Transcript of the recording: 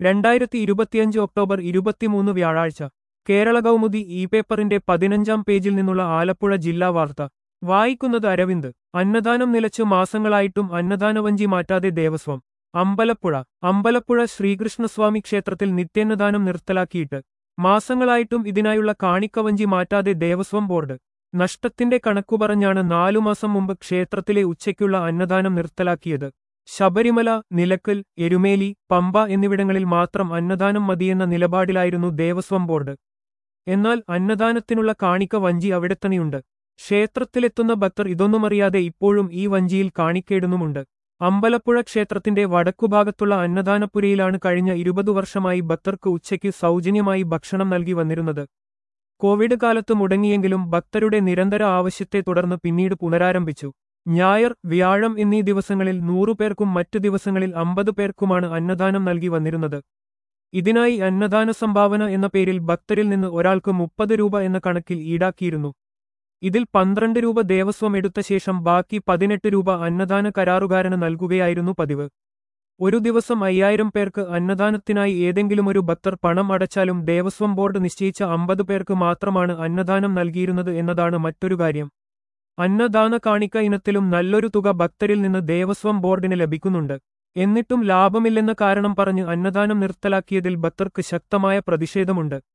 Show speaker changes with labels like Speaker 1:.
Speaker 1: രണ്ടായിരത്തി ഇരുപത്തിയഞ്ച് ഒക്ടോബർ ഇരുപത്തിമൂന്ന് വ്യാഴാഴ്ച കേരള കൗമുദി ഇ പേപ്പറിന്റെ പതിനഞ്ചാം പേജിൽ നിന്നുള്ള ആലപ്പുഴ ജില്ലാ വാർത്ത വായിക്കുന്നത് അരവിന്ദ് അന്നദാനം നിലച്ച് മാസങ്ങളായിട്ടും അന്നദാനവഞ്ചി മാറ്റാതെ ദേവസ്വം അമ്പലപ്പുഴ അമ്പലപ്പുഴ ശ്രീകൃഷ്ണസ്വാമി ക്ഷേത്രത്തിൽ നിത്യാന്നദാനം നിർത്തലാക്കിയിട്ട് മാസങ്ങളായിട്ടും ഇതിനായുള്ള കാണിക്കവഞ്ചി മാറ്റാതെ ദേവസ്വം ബോർഡ് നഷ്ടത്തിന്റെ കണക്കു പറഞ്ഞാണ് നാലു മാസം മുമ്പ് ക്ഷേത്രത്തിലെ ഉച്ചയ്ക്കുള്ള അന്നദാനം നിർത്തലാക്കിയത് ശബരിമല നിലക്കൽ എരുമേലി പമ്പ എന്നിവിടങ്ങളിൽ മാത്രം അന്നദാനം മതിയെന്ന നിലപാടിലായിരുന്നു ദേവസ്വം ബോർഡ് എന്നാൽ അന്നദാനത്തിനുള്ള കാണിക്ക വഞ്ചി അവിടെത്തന്നെയുണ്ട് ക്ഷേത്രത്തിലെത്തുന്ന ഭക്തർ ഇതൊന്നുമറിയാതെ ഇപ്പോഴും ഈ വഞ്ചിയിൽ കാണിക്കേടുന്നുമുണ്ട് അമ്പലപ്പുഴ ക്ഷേത്രത്തിന്റെ വടക്കുഭാഗത്തുള്ള അന്നദാനപുരയിലാണ് കഴിഞ്ഞ ഇരുപതു വർഷമായി ഭക്തർക്ക് ഉച്ചയ്ക്ക് സൗജന്യമായി ഭക്ഷണം നൽകി വന്നിരുന്നത് കോവിഡ് കാലത്ത് മുടങ്ങിയെങ്കിലും ഭക്തരുടെ നിരന്തര ആവശ്യത്തെ തുടർന്ന് പിന്നീട് പുനരാരംഭിച്ചു ഞായർ വ്യാഴം എന്നീ ദിവസങ്ങളിൽ നൂറുപേർക്കും മറ്റു ദിവസങ്ങളിൽ അമ്പത് പേർക്കുമാണ് അന്നദാനം നൽകി വന്നിരുന്നത് ഇതിനായി അന്നദാന സംഭാവന എന്ന പേരിൽ ഭക്തരിൽ നിന്ന് ഒരാൾക്ക് മുപ്പത് രൂപ എന്ന കണക്കിൽ ഈടാക്കിയിരുന്നു ഇതിൽ പന്ത്രണ്ട് രൂപ ദേവസ്വം എടുത്ത ശേഷം ബാക്കി പതിനെട്ട് രൂപ അന്നദാന കരാറുകാരന് നൽകുകയായിരുന്നു പതിവ് ഒരു ദിവസം അയ്യായിരം പേർക്ക് അന്നദാനത്തിനായി ഏതെങ്കിലും ഒരു ഭക്തർ പണം അടച്ചാലും ദേവസ്വം ബോർഡ് നിശ്ചയിച്ച അമ്പത് പേർക്ക് മാത്രമാണ് അന്നദാനം നൽകിയിരുന്നത് എന്നതാണ് മറ്റൊരു കാര്യം അന്നദാന കാണിക്ക ഇനത്തിലും നല്ലൊരു തുക ഭക്തരിൽ നിന്ന് ദേവസ്വം ബോർഡിന് ലഭിക്കുന്നുണ്ട് എന്നിട്ടും ലാഭമില്ലെന്ന കാരണം പറഞ്ഞ് അന്നദാനം നിർത്തലാക്കിയതിൽ ഭക്തർക്ക് ശക്തമായ പ്രതിഷേധമുണ്ട്